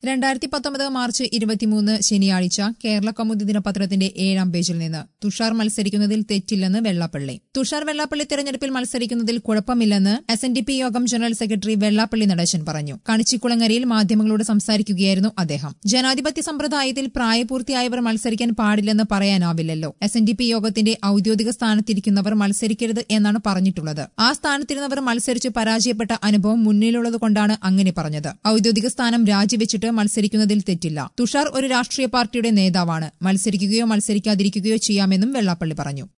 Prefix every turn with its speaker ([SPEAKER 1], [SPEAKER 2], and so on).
[SPEAKER 1] രണ്ടായിരത്തി പത്തൊമ്പത് മാർച്ച് ഇരുപത്തിമൂന്ന് ശനിയാഴ്ച കേരള കൗമുദി ദിനപത്രത്തിന്റെ ഏഴാം പേജിൽ നിന്ന് തുഷാർ മത്സരിക്കുന്നതിൽ തെറ്റില്ലെന്ന് വെള്ളാപ്പള്ളി തുഷാർ വെള്ളാപ്പള്ളി തെരഞ്ഞെടുപ്പിൽ മത്സരിക്കുന്നതിൽ കുഴപ്പമില്ലെന്ന് S N D P Yogam general secretary Vellappally Natesan പറഞ്ഞു കണിച്ചിക്കുളങ്ങരയിൽ മാധ്യമങ്ങളോട് സംസാരിക്കുകയായിരുന്നു അദ്ദേഹം ജനാധിപത്യ സമ്പ്രദായത്തിൽ പ്രായപൂർത്തിയായവർ മത്സരിക്കാൻ പാടില്ലെന്ന് പറയാനാവില്ലല്ലോ എസ് എൻ ഡി പി യോഗത്തിന്റെ ഔദ്യോഗിക സ്ഥാനത്തിരിക്കുന്നവർ മത്സരിക്കരുത് എന്നാണ് പറഞ്ഞിട്ടുള്ളത് ആ സ്ഥാനത്തിരുന്നവർ മത്സരിച്ച് പരാജയപ്പെട്ട അനുഭവം മുന്നിലുള്ളതുകൊണ്ടാണ് അങ്ങനെ പറഞ്ഞത് ഔദ്യോഗിക സ്ഥാനം രാജിവെച്ചിട്ട് മത്സരിക്കുന്നതിൽ തെറ്റില്ല തുഷാർ ഒരു രാഷ്ട്രീയ പാർട്ടിയുടെ നേതാവാണ് മത്സരിക്കുകയോ മത്സരിക്കാതിരിക്കുകയോ ചെയ്യാമെന്നും വെള്ളാപ്പള്ളി പറഞ്ഞു